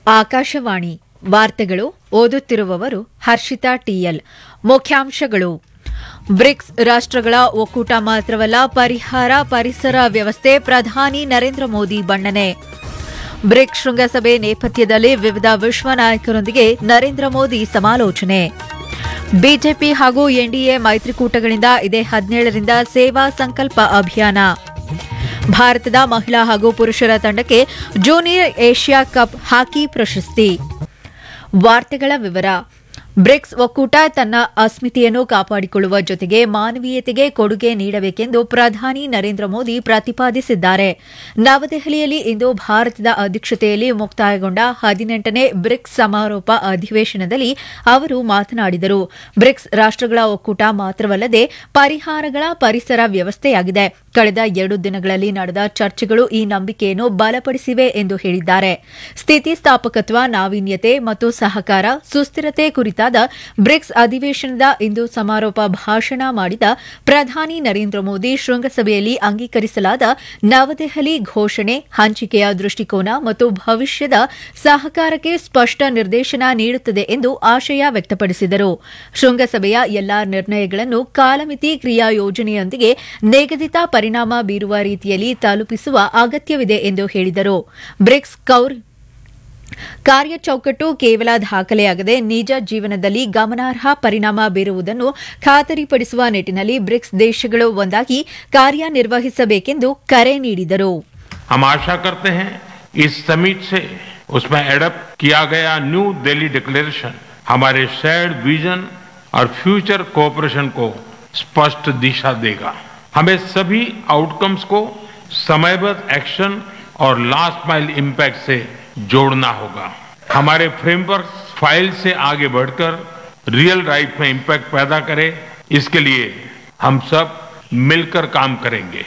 ಆಕಾಶವಾಣಿ ವಾರ್ತೆಗಳು ಓದುತ್ತಿರುವವರು ಹರ್ಷಿತಾ ಟಿಎಲ್ ಮುಖ್ಯಾಂಶಗಳು ಬ್ರಿಕ್ಸ್ ರಾಷ್ಟ್ರಗಳ ಒಕ್ಕೂಟ ಮಾತ್ರವಲ್ಲ ಪರಿಹಾರ ಪರಿಸರ ವ್ಯವಸ್ಥೆ ಪ್ರಧಾನಿ ನರೇಂದ್ರ ಮೋದಿ ಬಣ್ಣನೆ ಬ್ರಿಕ್ಸ್ ಶೃಂಗಸಭೆ ನೇಪಥ್ಯದಲ್ಲಿ ವಿವಿಧ ವಿಶ್ವ ನಾಯಕರೊಂದಿಗೆ ನರೇಂದ್ರ ಮೋದಿ ಸಮಾಲೋಚನೆ ಬಿಜೆಪಿ ಹಾಗೂ ಎನ್ಡಿಎ ಮೈತ್ರಿಕೂಟಗಳಿಂದ ಇದೇ ಹದಿನೇಳರಿಂದ ಸೇವಾ ಸಂಕಲ್ಪ ಅಭಿಯಾನ ಭಾರತದ ಮಹಿಳಾ ಹಾಗೂ ಪುರುಷರ ತಂಡಕ್ಕೆ ಜೂನಿಯರ್ ಏಷ್ಯಾ ಕಪ್ ಹಾಕಿ ಪ್ರಶಸ್ತಿ ವಾರ್ತೆಗಳ ವಿವರ ಬ್ರಿಕ್ಸ್ ಒಕ್ಕೂಟ ತನ್ನ ಅಸ್ಮಿತೆಯನ್ನು ಕಾಪಾಡಿಕೊಳ್ಳುವ ಜೊತೆಗೆ ಮಾನವೀಯತೆಗೆ ಕೊಡುಗೆ ನೀಡಬೇಕೆಂದು ಪ್ರಧಾನಿ ನರೇಂದ್ರ ಮೋದಿ ಪ್ರತಿಪಾದಿಸಿದ್ದಾರೆ ನವದೆಹಲಿಯಲ್ಲಿ ಇಂದು ಭಾರತದ ಅಧ್ಯಕ್ಷತೆಯಲ್ಲಿ ಮುಕ್ತಾಯಗೊಂಡ ಹದಿನೆಂಟನೇ ಬ್ರಿಕ್ಸ್ ಸಮಾರೋಪ ಅಧಿವೇಶನದಲ್ಲಿ ಅವರು ಮಾತನಾಡಿದರು ಬ್ರಿಕ್ಸ್ ರಾಷ್ಟ್ರಗಳ ಒಕ್ಕೂಟ ಮಾತ್ರವಲ್ಲದೆ ಪರಿಹಾರಗಳ ಪರಿಸರ ವ್ಯವಸ್ಥೆಯಾಗಿದೆ ಕಳೆದ ಎರಡು ದಿನಗಳಲ್ಲಿ ನಡೆದ ಚರ್ಚೆಗಳು ಈ ನಂಬಿಕೆಯನ್ನು ಬಲಪಡಿಸಿವೆ ಎಂದು ಹೇಳಿದ್ದಾರೆ ಸ್ಥಿತಿಸ್ಥಾಪಕತ್ವ ನಾವೀನ್ಯತೆ ಮತ್ತು ಸಹಕಾರ ಸುಸ್ಥಿರತೆ ಕುರಿತಾದ ಬ್ರಿಕ್ಸ್ ಅಧಿವೇಶನದ ಇಂದು ಸಮಾರೋಪ ಭಾಷಣ ಮಾಡಿದ ಪ್ರಧಾನಿ ನರೇಂದ್ರ ಮೋದಿ ಶೃಂಗಸಭೆಯಲ್ಲಿ ಅಂಗೀಕರಿಸಲಾದ ನವದೆಹಲಿ ಘೋಷಣೆ ಹಂಚಿಕೆಯ ದೃಷ್ಟಿಕೋನ ಮತ್ತು ಭವಿಷ್ಯದ ಸಹಕಾರಕ್ಕೆ ಸ್ಪಷ್ಟ ನಿರ್ದೇಶನ ನೀಡುತ್ತದೆ ಎಂದು ಆಶಯ ವ್ಯಕ್ತಪಡಿಸಿದರು ಶೃಂಗಸಭೆಯ ಎಲ್ಲಾ ನಿರ್ಣಯಗಳನ್ನು ಕಾಲಮಿತಿ ಕ್ರಿಯಾ ಯೋಜನೆಯೊಂದಿಗೆ ನಿಗದಿತ ಪರಿಣಾಮ ಬೀರುವ ರೀತಿಯಲ್ಲಿ ತಲುಪಿಸುವ ಅಗತ್ಯವಿದೆ ಎಂದು ಹೇಳಿದರು ಬ್ರಿಕ್ಸ್ ಕೌರ್ ಕಾರ್ಯಚೌಕಟ್ಟು ಕೇವಲ ದಾಖಲೆಯಾಗದೆ ನಿಜ ಜೀವನದಲ್ಲಿ ಗಮನಾರ್ಹ ಪರಿಣಾಮ ಬೀರುವುದನ್ನು ಖಾತರಿಪಡಿಸುವ ನಿಟ್ಟಿನಲ್ಲಿ ಬ್ರಿಕ್ಸ್ ದೇಶಗಳು ಒಂದಾಗಿ ಕಾರ್ಯನಿರ್ವಹಿಸಬೇಕೆಂದು ಕರೆ ನೀಡಿದರು हम आशा करते हैं इस समिट से उसमें एडप्ट किया गया न्यू दिल्ली डिक्लेरेशन हमारे शेयर्ड विजन और फ्यूचर कोऑपरेशन को स्पष्ट दिशा देगा हमें सभी आउटकम्स को समयबद्ध एक्शन और लास्ट माइल इम्पैक्ट से जोड़ना होगा हमारे फ्रेमवर्क फाइल से आगे बढ़कर रियल लाइफ में इम्पैक्ट पैदा करे इसके लिए हम सब मिलकर काम करेंगे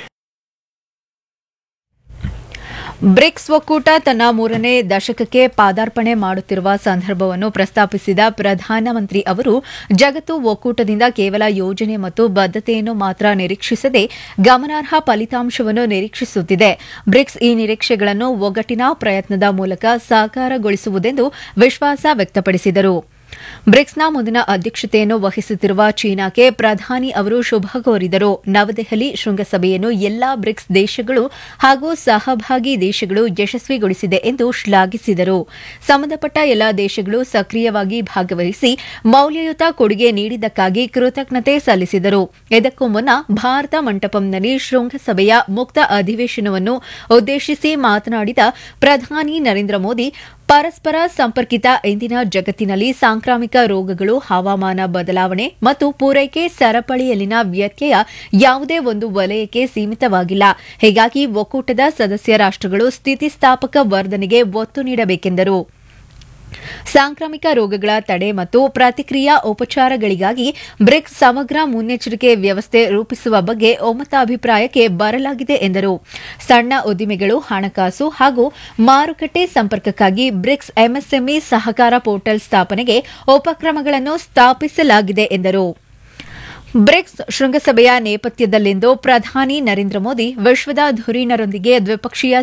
ಬ್ರಿಕ್ಸ್ ಒಕ್ಕೂಟ ತನ್ನ ಮೂರನೇ ದಶಕಕ್ಕೆ ಪಾದಾರ್ಪಣೆ ಮಾಡುತ್ತಿರುವ ಸಂದರ್ಭವನ್ನು ಪ್ರಸ್ತಾಪಿಸಿದ ಪ್ರಧಾನಮಂತ್ರಿ ಅವರು ಜಗತ್ತು ಒಕ್ಕೂಟದಿಂದ ಕೇವಲ ಯೋಜನೆ ಮತ್ತು ಬದ್ಧತೆಯನ್ನು ಮಾತ್ರ ನಿರೀಕ್ಷಿಸದೆ ಗಮನಾರ್ಹ ಫಲಿತಾಂಶವನ್ನು ನಿರೀಕ್ಷಿಸುತ್ತಿದೆ ಬ್ರಿಕ್ಸ್ ಈ ನಿರೀಕ್ಷೆಗಳನ್ನು ಒಗ್ಗಟ್ಟಿನ ಪ್ರಯತ್ನದ ಮೂಲಕ ಸಾಕಾರಗೊಳಿಸುವುದೆಂದು ವಿಶ್ವಾಸ ವ್ಯಕ್ತಪಡಿಸಿದರು ಬ್ರಿಕ್ಸ್ನ ಮುಂದಿನ ಅಧ್ಯಕ್ಷತೆಯನ್ನು ವಹಿಸುತ್ತಿರುವ ಚೀನಾಕ್ಕೆ ಪ್ರಧಾನಿ ಅವರು ಶುಭ ಕೋರಿದರು ನವದೆಹಲಿ ಶೃಂಗಸಭೆಯನ್ನು ಎಲ್ಲಾ ಬ್ರಿಕ್ಸ್ ದೇಶಗಳು ಹಾಗೂ ಸಹಭಾಗಿ ದೇಶಗಳು ಯಶಸ್ವಿಗೊಳಿಸಿದೆ ಎಂದು ಶ್ಲಾಘಿಸಿದರು ಸಂಬಂಧಪಟ್ಟ ಎಲ್ಲಾ ದೇಶಗಳು ಸಕ್ರಿಯವಾಗಿ ಭಾಗವಹಿಸಿ ಮೌಲ್ಯಯುತ ಕೊಡುಗೆ ನೀಡಿದ್ದಕ್ಕಾಗಿ ಕೃತಜ್ಞತೆ ಸಲ್ಲಿಸಿದರು ಇದಕ್ಕೂ ಮುನ್ನ ಭಾರತ ಮಂಟಪಂನಲ್ಲಿ ಶೃಂಗಸಭೆಯ ಮುಕ್ತ ಅಧಿವೇಶನವನ್ನು ಉದ್ದೇಶಿಸಿ ಮಾತನಾಡಿದ ಪ್ರಧಾನಿ ನರೇಂದ್ರ ಮೋದಿ ಪರಸ್ಪರ ಸಂಪರ್ಕಿತ ಇಂದಿನ ಜಗತ್ತಿನಲ್ಲಿ ಸಾಂಕ್ರಾಮಿಕ ರೋಗಗಳು ಹವಾಮಾನ ಬದಲಾವಣೆ ಮತ್ತು ಪೂರೈಕೆ ಸರಪಳಿಯಲ್ಲಿನ ವ್ಯತ್ಯಯ ಯಾವುದೇ ಒಂದು ವಲಯಕ್ಕೆ ಸೀಮಿತವಾಗಿಲ್ಲ ಹೀಗಾಗಿ ಒಕ್ಕೂಟದ ಸದಸ್ಯ ರಾಷ್ಟಗಳು ಸ್ಥಿತಿಸ್ಥಾಪಕ ವರ್ಧನೆಗೆ ಒತ್ತು ನೀಡಬೇಕೆಂದರು ಸಾಂಕ್ರಾಮಿಕ ರೋಗಗಳ ತಡೆ ಮತ್ತು ಪ್ರತಿಕ್ರಿಯಾ ಉಪಚಾರಗಳಿಗಾಗಿ ಬ್ರಿಕ್ಸ್ ಸಮಗ್ರ ಮುನ್ನೆಚ್ಚರಿಕೆ ವ್ಯವಸ್ಥೆ ರೂಪಿಸುವ ಬಗ್ಗೆ ಒಮ್ಮತಾಭಿಪ್ರಾಯಕ್ಕೆ ಬರಲಾಗಿದೆ ಎಂದರು ಸಣ್ಣ ಉದ್ದಿಮೆಗಳು ಹಣಕಾಸು ಹಾಗೂ ಮಾರುಕಟ್ಟೆ ಸಂಪರ್ಕಕ್ಕಾಗಿ ಬ್ರಿಕ್ಸ್ ಎಂಎಸ್ಎಂಇ ಸಹಕಾರ ಪೋರ್ಟಲ್ ಸ್ಥಾಪನೆಗೆ ಉಪಕ್ರಮಗಳನ್ನು ಸ್ಥಾಪಿಸಲಾಗಿದೆ ಎಂದರು ಬ್ರಿಕ್ಸ್ ಶೃಂಗಸಭೆಯ ನೇಪಥ್ಯದಲ್ಲಿಂದು ಪ್ರಧಾನಿ ನರೇಂದ್ರ ಮೋದಿ ವಿಶ್ವದ ಧುರೀಣರೊಂದಿಗೆ ದ್ವಿಪಕ್ಷೀಯ